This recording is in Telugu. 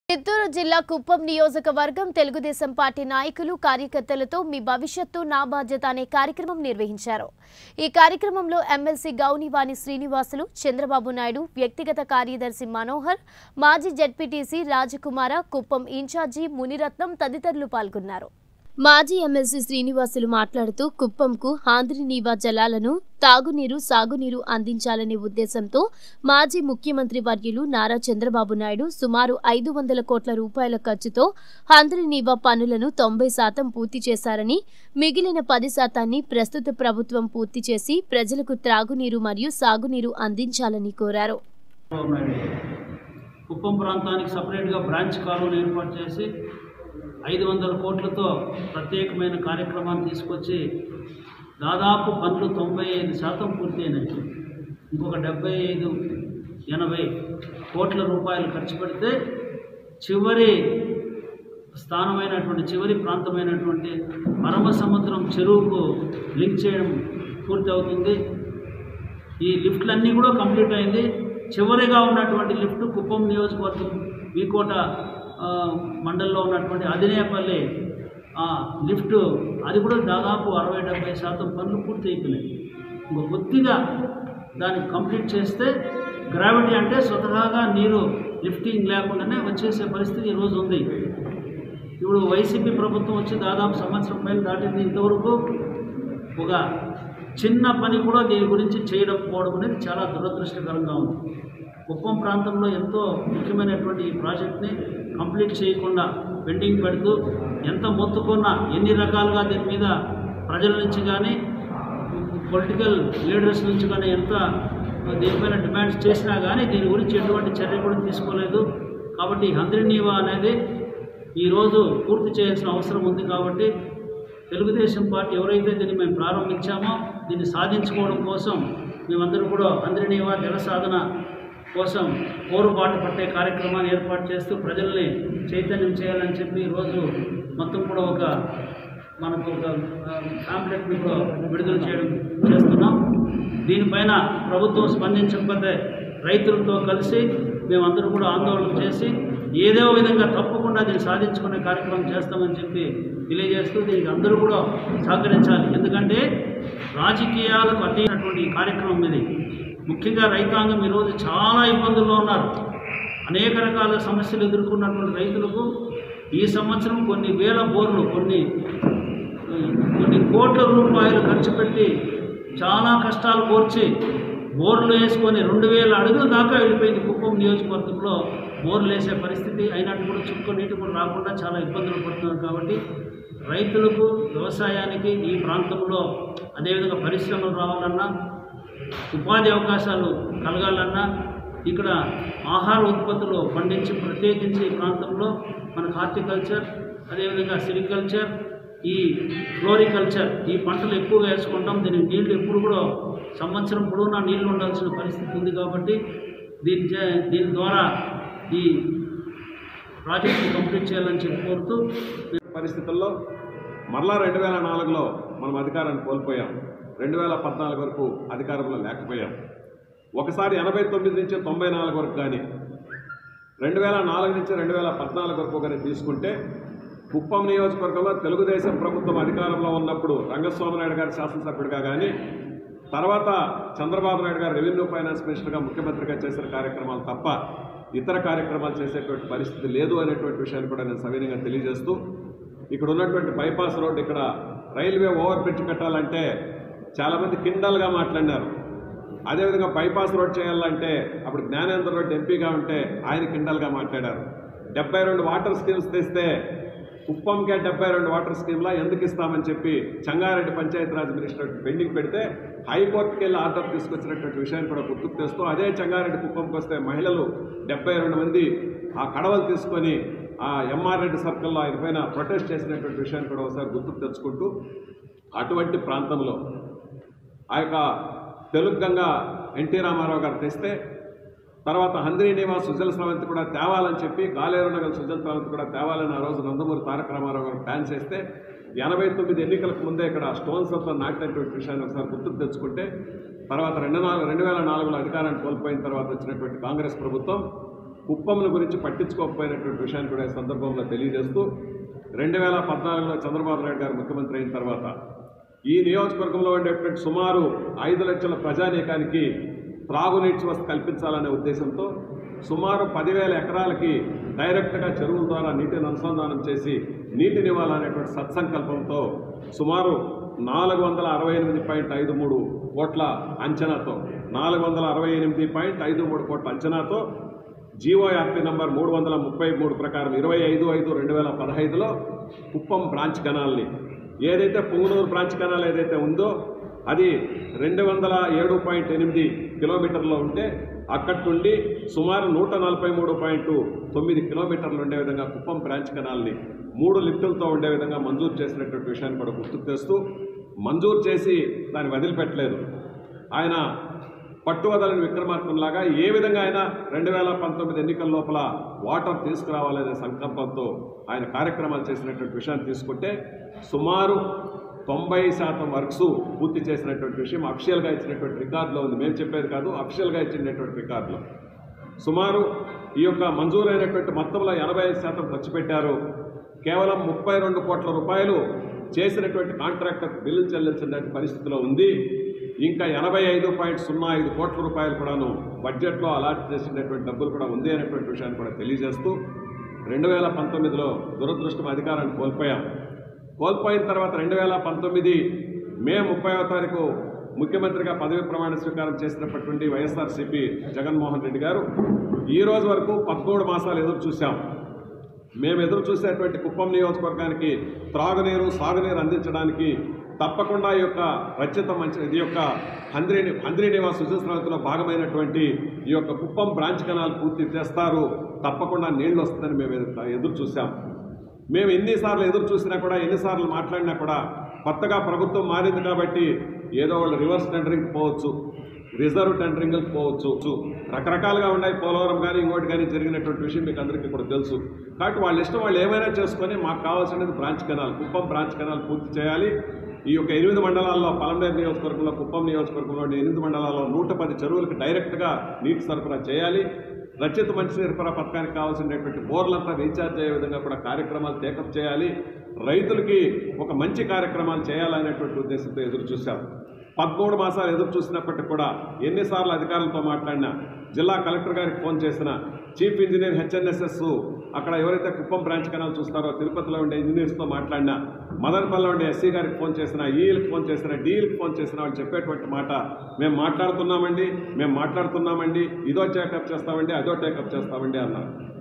చిత్తూరు జిల్లా కుప్పం నియోజకవర్గం తెలుగుదేశం పార్టీ నాయకులు కార్యకర్తలతో మీ భవిష్యత్తు నా బాధ్యత అనే కార్యక్రమం నిర్వహించారు ఈ కార్యక్రమంలో ఎమ్మెల్సీ గౌనివాణి శ్రీనివాసులు చంద్రబాబు నాయుడు వ్యక్తిగత కార్యదర్శి మనోహర్ మాజీ జడ్పీటీసీ రాజకుమార కుప్పం ఇన్ఛార్జి మునిరత్నం తదితరులు పాల్గొన్నారు మాజీ ఎమ్మెల్సీ శ్రీనివాసులు మాట్లాడుతూ కుప్పంకు ఆంధ్రి నీవా జలాలను తాగునీరు సాగునీరు అందించాలనే ఉద్దేశంతో మాజీ ముఖ్యమంత్రి వర్యులు నారా చంద్రబాబు నాయుడు సుమారు ఐదు వందల కోట్ల రూపాయల ఖర్చుతో ఆంధ్రి నీవా పనులను తొంభై శాతం పూర్తి చేశారని మిగిలిన పది శాతాన్ని ప్రస్తుత ప్రభుత్వం పూర్తి చేసి ప్రజలకు త్రాగునీరు మరియు సాగునీరు అందించాలని కోరారు ఉన్నాడు కుప్పం ప్రాంతానికి సపరేట్గా బ్రాంచ్ కాలువను ఏర్పాటు చేసి ఐదు వందల కోట్లతో ప్రత్యేకమైన కార్యక్రమాన్ని తీసుకొచ్చి దాదాపు పనులు తొంభై ఐదు శాతం పూర్తయినాయి ఇంకొక డెబ్బై ఐదు ఎనభై కోట్ల రూపాయలు ఖర్చు పెడితే చివరి స్థానమైనటువంటి చివరి ప్రాంతమైనటువంటి పరమ సముద్రం చెరువుకు లింక్ చేయడం పూర్తి అవుతుంది ఈ లిఫ్ట్లన్నీ కూడా కంప్లీట్ అయింది చివరిగా ఉన్నటువంటి లిఫ్ట్ కుప్పం నియోజకవర్గం వీకోట ఆ, మండలంలో ఉన్నటువంటి అదినేపల్లి ఆ, లిఫ్ట్ అది కూడా దాదాపు అరవై డెబ్బై శాతం పనులు పూర్తి అయిపోయినాయి ఇంకో కొద్దిగా దాన్ని కంప్లీట్ చేస్తే గ్రావిటీ అంటే స్వతహాగా నీరు లిఫ్టింగ్ లేకుండానే వచ్చేసే పరిస్థితి ఈరోజు ఉంది ఇప్పుడు వైసీపీ ప్రభుత్వం వచ్చి దాదాపు సంవత్సరం పైన దాటింది ఇంతవరకు ఒక చిన్న పని కూడా దీని గురించి చేయడం పోవడం అనేది చాలా దురదృష్టకరంగా ఉంది కుప్పం ప్రాంతంలో ఎంతో ముఖ్యమైనటువంటి ఈ ప్రాజెక్ట్ని కంప్లీట్ చేయకుండా పెండింగ్ పెడుతూ ఎంత మొత్తుకున్నా ఎన్ని రకాలుగా దీని మీద ప్రజల నుంచి కానీ పొలిటికల్ లీడర్స్ నుంచి కానీ ఎంత దీనిపైన డిమాండ్స్ చేసినా కానీ దీని గురించి ఎటువంటి చర్య కూడా తీసుకోలేదు కాబట్టి హంద్రినీవా అనేది ఈరోజు పూర్తి చేయాల్సిన అవసరం ఉంది కాబట్టి తెలుగుదేశం పార్టీ ఎవరైతే దీన్ని మేము ప్రారంభించామో దీన్ని సాధించుకోవడం కోసం మేమందరం కూడా అందరినీవా జన సాధన కోసం పోరుబాటు పట్టే కార్యక్రమాన్ని ఏర్పాటు చేస్తూ ప్రజల్ని చైతన్యం చేయాలని చెప్పి ఈరోజు మొత్తం కూడా ఒక మనకు ఒక కాంప్లెక్ట్ని కూడా విడుదల చేయడం చేస్తున్నాం దీనిపైన ప్రభుత్వం స్పందించకపోతే రైతులతో కలిసి మేమందరం కూడా ఆందోళన చేసి ఏదో విధంగా తప్పకుండా దీన్ని సాధించుకునే కార్యక్రమం చేస్తామని చెప్పి తెలియజేస్తూ దీనికి అందరూ కూడా సహకరించాలి ఎందుకంటే రాజకీయాలకు అతీనటువంటి ఈ కార్యక్రమం ఇది ముఖ్యంగా రైతాంగం ఈరోజు చాలా ఇబ్బందుల్లో ఉన్నారు అనేక రకాల సమస్యలు ఎదుర్కొన్నటువంటి రైతులకు ఈ సంవత్సరం కొన్ని వేల బోర్లు కొన్ని కొన్ని కోట్ల రూపాయలు ఖర్చు పెట్టి చాలా కష్టాలు కోర్చి బోర్లు వేసుకొని రెండు వేల అడుగుల దాకా వెళ్ళిపోయింది కుప్పం నియోజకవర్గంలో బోర్లు వేసే పరిస్థితి అయినట్టు కూడా చుక్క నీటి కూడా రాకుండా చాలా ఇబ్బందులు పడుతున్నారు కాబట్టి రైతులకు వ్యవసాయానికి ఈ ప్రాంతంలో అదేవిధంగా పరిశ్రమలు రావాలన్నా ఉపాధి అవకాశాలు కలగాలన్నా ఇక్కడ ఆహార ఉత్పత్తులు పండించి ప్రత్యేకించి ఈ ప్రాంతంలో మనకు హార్టికల్చర్ అదేవిధంగా సిరికల్చర్ ఈ ఫ్లోరికల్చర్ ఈ పంటలు ఎక్కువగా వేసుకుంటాం దీనికి నీళ్లు ఎప్పుడు కూడా సంవత్సరం పొడవునా నీళ్లు ఉండాల్సిన పరిస్థితి ఉంది కాబట్టి దీని చే- దీని ద్వారా ఈ ప్రాజెక్ట్ని కంప్లీట్ చేయాలని చెప్పి కోరుతూ పరిస్థితుల్లో మరలా రెండు వేల నాలుగులో మనం అధికారాన్ని కోల్పోయాం రెండు వేల పద్నాలుగు వరకు అధికారంలో లేకపోయాం ఒకసారి ఎనభై తొమ్మిది నుంచి తొంభై నాలుగు వరకు కానీ రెండు వేల నాలుగు నుంచి రెండు వేల పద్నాలుగు వరకు కానీ తీసుకుంటే కుప్పం నియోజకవర్గంలో తెలుగుదేశం ప్రభుత్వం అధికారంలో ఉన్నప్పుడు రంగస్వామి నాయుడు గారు శాసనసభ్యుడిగా కానీ తర్వాత చంద్రబాబు నాయుడు గారు రెవెన్యూ ఫైనాన్స్ మినిస్టర్గా ముఖ్యమంత్రిగా చేసిన కార్యక్రమాలు తప్ప ఇతర కార్యక్రమాలు చేసేటువంటి పరిస్థితి లేదు అనేటువంటి విషయాన్ని కూడా నేను సవినయంగా తెలియజేస్తూ ఇక్కడ ఉన్నటువంటి బైపాస్ రోడ్ ఇక్కడ రైల్వే ఓవర్ బ్రిడ్జ్ కట్టాలంటే చాలామంది కిండల్గా మాట్లాడినారు అదేవిధంగా బైపాస్ రోడ్ చేయాలంటే అప్పుడు జ్ఞానేంద్ర రెడ్డి ఎంపీగా ఉంటే ఆయన కిండల్గా మాట్లాడారు డెబ్బై రెండు వాటర్ స్కీమ్స్ తెస్తే కుప్పంకే డెబ్బై రెండు వాటర్ స్కీమ్లా ఎందుకు ఇస్తామని చెప్పి చంగారెడ్డి పంచాయతీరాజ్ మినిస్టర్ పెండింగ్ పెడితే హైకోర్టుకి వెళ్ళి ఆర్డర్ తీసుకొచ్చినటువంటి విషయాన్ని కూడా గుర్తుకు తెస్తూ అదే చంగారెడ్డి కుప్పంకి వస్తే మహిళలు డెబ్బై రెండు మంది ఆ కడవలు తీసుకొని ఆ ఎంఆర్ రెడ్డి సర్కిల్లో ఆయన పైన ప్రొటెస్ట్ చేసినటువంటి విషయాన్ని కూడా ఒకసారి గుర్తుకు తెచ్చుకుంటూ అటువంటి ప్రాంతంలో ఆ యొక్క తెలుగు గంగ ఎన్టీ రామారావు గారు తెస్తే తర్వాత హంద్రీ నివాస్ సుజల స్రవంతి కూడా తేవాలని చెప్పి గాలేరు నగర్ సుజల స్రవంతి కూడా తేవాలని ఆ రోజు నందమూరి తారక రామారావు గారు ప్లాన్ చేస్తే ఎనభై తొమ్మిది ఎన్నికలకు ముందే ఇక్కడ స్టోన్స్ అంతా నాటినటువంటి విషయాన్ని ఒకసారి గుర్తుకు తెచ్చుకుంటే తర్వాత రెండు నాలుగు రెండు వేల నాలుగులో అధికారాన్ని కోల్పోయిన తర్వాత వచ్చినటువంటి కాంగ్రెస్ ప్రభుత్వం కుప్పంను గురించి పట్టించుకోకపోయినటువంటి విషయాన్ని కూడా ఈ సందర్భంలో తెలియజేస్తూ రెండు వేల పద్నాలుగులో చంద్రబాబు నాయుడు గారు ముఖ్యమంత్రి అయిన తర్వాత ఈ నియోజకవర్గంలో ఉండేటువంటి సుమారు ఐదు లక్షల ప్రజానీకానికి త్రాగునీటి వ్యవస్థ కల్పించాలనే ఉద్దేశంతో సుమారు పదివేల ఎకరాలకి డైరెక్ట్గా చెరువుల ద్వారా నీటిని అనుసంధానం చేసి నీటిని ఇవ్వాలనేటువంటి సత్సంకల్పంతో సుమారు నాలుగు వందల అరవై ఎనిమిది పాయింట్ ఐదు మూడు కోట్ల అంచనాతో నాలుగు వందల అరవై ఎనిమిది పాయింట్ ఐదు మూడు కోట్ల అంచనాతో జీఓఆర్పీ నంబర్ మూడు వందల ముప్పై మూడు ప్రకారం ఇరవై ఐదు ఐదు రెండు వేల పదహైదులో కుప్పం బ్రాంచ్ కెనాల్ని ఏదైతే పుంగనూరు బ్రాంచ్ కెనాల్ ఏదైతే ఉందో అది రెండు వందల ఏడు పాయింట్ ఎనిమిది కిలోమీటర్లో ఉంటే అక్కడి నుండి సుమారు నూట నలభై మూడు పాయింట్ తొమ్మిది కిలోమీటర్లు ఉండే విధంగా కుప్పం బ్రాంచ్ కెనాల్ని మూడు లిఫ్టులతో ఉండే విధంగా మంజూరు చేసినటువంటి విషయాన్ని కూడా గుర్తుకు తెస్తూ మంజూరు చేసి దాన్ని వదిలిపెట్టలేదు ఆయన పట్టువదలని విక్రమార్కంలాగా ఏ విధంగా అయినా రెండు వేల పంతొమ్మిది ఎన్నికల లోపల వాటర్ తీసుకురావాలనే సంకల్పంతో ఆయన కార్యక్రమాలు చేసినటువంటి విషయాన్ని తీసుకుంటే సుమారు తొంభై శాతం వర్క్స్ పూర్తి చేసినటువంటి విషయం అఫిషియల్గా ఇచ్చినటువంటి రికార్డులో ఉంది మేము చెప్పేది కాదు అఫిషియల్గా ఇచ్చినటువంటి రికార్డులో సుమారు ఈ యొక్క మంజూరైనటువంటి మొత్తంలో ఎనభై ఐదు శాతం ఖర్చు పెట్టారు కేవలం ముప్పై రెండు కోట్ల రూపాయలు చేసినటువంటి కాంట్రాక్టర్ బిల్లు చెల్లించిన పరిస్థితిలో ఉంది ఇంకా ఎనభై ఐదు పాయింట్ సున్నా ఐదు కోట్ల రూపాయలు కూడాను బడ్జెట్లో అలాట్ చేసినటువంటి డబ్బులు కూడా ఉంది అనేటువంటి విషయాన్ని కూడా తెలియజేస్తూ రెండు వేల పంతొమ్మిదిలో దురదృష్టం అధికారాన్ని కోల్పోయాం కోల్పోయిన తర్వాత రెండు వేల పంతొమ్మిది మే ముప్పైవ తారీఖు ముఖ్యమంత్రిగా పదవి ప్రమాణ స్వీకారం చేసినప్పటి నుండి వైఎస్ఆర్సీపీ జగన్మోహన్ రెడ్డి గారు ఈ రోజు వరకు పదమూడు మాసాలు ఎదురు చూశాం మేము ఎదురు చూసేటువంటి కుప్పం నియోజకవర్గానికి త్రాగునీరు సాగునీరు అందించడానికి తప్పకుండా ఈ యొక్క రచిత మంచి ఈ యొక్క హంద్రి హంద్రి నివాస్ సుజస్రావతిలో భాగమైనటువంటి ఈ యొక్క కుప్పం బ్రాంచ్ కెనాల్ పూర్తి చేస్తారు తప్పకుండా నీళ్లు వస్తుందని మేము ఎదురు ఎదురు చూసాం మేము ఎన్నిసార్లు ఎదురు చూసినా కూడా ఎన్నిసార్లు మాట్లాడినా కూడా కొత్తగా ప్రభుత్వం మారింది కాబట్టి ఏదో వాళ్ళు రివర్స్ టెండరింగ్ పోవచ్చు రిజర్వ్ టెండరింగ్ పోవచ్చు రకరకాలుగా ఉన్నాయి పోలవరం కానీ ఇంకోటి కానీ జరిగినటువంటి విషయం మీకు అందరికీ కూడా తెలుసు కాబట్టి వాళ్ళ ఇష్టం వాళ్ళు ఏమైనా చేసుకొని మాకు కావాల్సినది branch canal Kuppam branch canal పూర్తి చేయాలి ఈ యొక్క ఎనిమిది మండలాల్లో పలంనేరు నియోజకవర్గంలో కుప్పం నియోజకవర్గంలో ఉండే ఎనిమిది మండలాల్లో నూట పది చెరువులకు డైరెక్ట్గా నీటి సరఫరా చేయాలి రచిత మంచి సరఫరా పథకానికి కావాల్సినటువంటి బోర్లంతా రీఛార్జ్ అయ్యే విధంగా కూడా కార్యక్రమాలు టేకప్ చేయాలి రైతులకి ఒక మంచి కార్యక్రమాలు చేయాలనేటువంటి ఉద్దేశంతో ఎదురు చూశాం పదమూడు మాసాలు ఎదురు చూసినప్పటికీ కూడా ఎన్నిసార్లు అధికారులతో మాట్లాడినా జిల్లా కలెక్టర్ గారికి ఫోన్ చేసిన చీఫ్ ఇంజనీర్ హెచ్ఎన్ఎస్ఎస్ అక్కడ ఎవరైతే కుప్పం బ్రాంచ్ కెనాల్ చూస్తారో తిరుపతిలో ఉండే ఇంజనీర్స్తో మాట్లాడినా మదనపల్లిలో ఉండే ఎస్సీ గారికి ఫోన్ చేసినా ఈఎల్కి ఫోన్ చేసినా డీఎల్కి ఫోన్ చేసినా వాళ్ళు చెప్పేటువంటి మాట మేము మాట్లాడుతున్నామండి మేము మాట్లాడుతున్నామండి ఇదో టేకప్ చేస్తామండి అదో టేకప్ చేస్తామండి అన్నారు